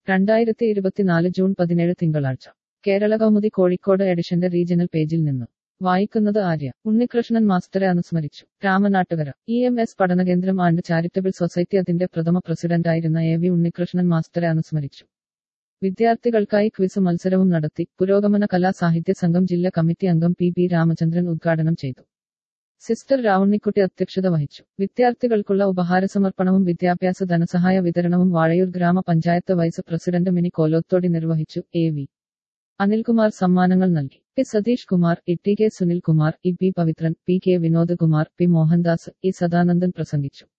രണ്ടായിരത്തി ഇരുപത്തിനാല് ജൂൺ പതിനേഴ് തിങ്കളാഴ്ച കേരള കൗമുദി കോഴിക്കോട് എഡിഷന്റെ റീജിയണൽ പേജിൽ നിന്ന് വായിക്കുന്നത് ആര്യ ഉണ്ണികൃഷ്ണൻ മാസ്റ്ററെ അനുസ്മരിച്ചു രാമനാട്ടുകര ഇ എം എസ് പഠനകേന്ദ്രം ആൻഡ് ചാരിറ്റബിൾ സൊസൈറ്റി അതിന്റെ പ്രഥമ പ്രസിഡന്റായിരുന്ന എ വി ഉണ്ണികൃഷ്ണൻ മാസ്റ്ററെ അനുസ്മരിച്ചു വിദ്യാർത്ഥികൾക്കായി ക്വിസ് മത്സരവും നടത്തി പുരോഗമന കലാ സാഹിത്യ സംഘം ജില്ലാ കമ്മിറ്റി അംഗം പി ബി രാമചന്ദ്രൻ ഉദ്ഘാടനം ചെയ്തു സിസ്റ്റർ രാവുണ്ണിക്കുട്ടി അധ്യക്ഷത വഹിച്ചു വിദ്യാർത്ഥികൾക്കുള്ള ഉപഹാര സമർപ്പണവും വിദ്യാഭ്യാസ ധനസഹായ വിതരണവും വാഴയൂർ ഗ്രാമപഞ്ചായത്ത് വൈസ് പ്രസിഡന്റ് മിനി കോലോത്തോടി നിർവഹിച്ചു എ വി അനിൽകുമാർ സമ്മാനങ്ങൾ നൽകി P Satheesh Kumar E T K Sunilkumar E P Pavithran P K Vinod Kumar P Mohandas E Sadanandan പ്രസംഗിച്ചു